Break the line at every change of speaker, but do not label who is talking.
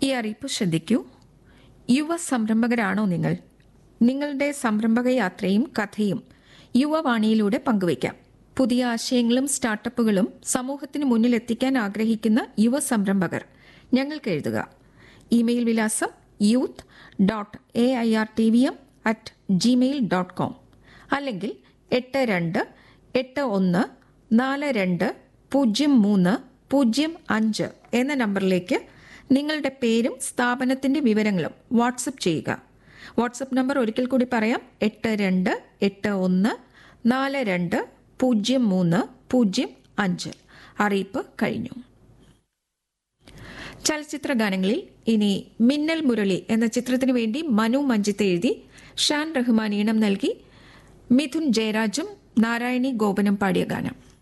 ഈ അറിയിപ്പ് ശ്രദ്ധിക്കൂ യുവ സംരംഭകരാണോ നിങ്ങൾ നിങ്ങളുടെ സംരംഭക യാത്രയും കഥയും യുവവാണിയിലൂടെ പങ്കുവയ്ക്കാം പുതിയ ആശയങ്ങളും സ്റ്റാർട്ടപ്പുകളും സമൂഹത്തിന് മുന്നിൽ എത്തിക്കാൻ ആഗ്രഹിക്കുന്ന യുവ സംരംഭകർ ഞങ്ങൾക്ക് എഴുതുക ഇമെയിൽ വിലാസം youth dot A I R T V M at Gmail dot com അല്ലെങ്കിൽ എട്ട് രണ്ട് എട്ട് ഒന്ന് നാല് രണ്ട് പൂജ്യം മൂന്ന് പൂജ്യം അഞ്ച് എന്ന നമ്പറിലേക്ക് നിങ്ങളുടെ പേരും സ്ഥാപനത്തിന്റെ വിവരങ്ങളും വാട്സപ്പ് ചെയ്യുക വാട്സപ്പ് നമ്പർ ഒരിക്കൽ കൂടി പറയാം എട്ട് രണ്ട് എട്ട് ഒന്ന് നാല് രണ്ട് പൂജ്യം മൂന്ന് പൂജ്യം അഞ്ച് അറിയിപ്പ് കഴിഞ്ഞു ചലച്ചിത്ര ഗാനങ്ങളിൽ ഇനി മിന്നൽ മുരളി എന്ന ചിത്രത്തിനു വേണ്ടി മനു മഞ്ജിത്ത് എഴുതി ഷാൻ റഹ്മാൻ ഈണം നൽകി മിഥുൻ ജയരാജും നാരായണി ഗോപനും പാടിയ ഗാനം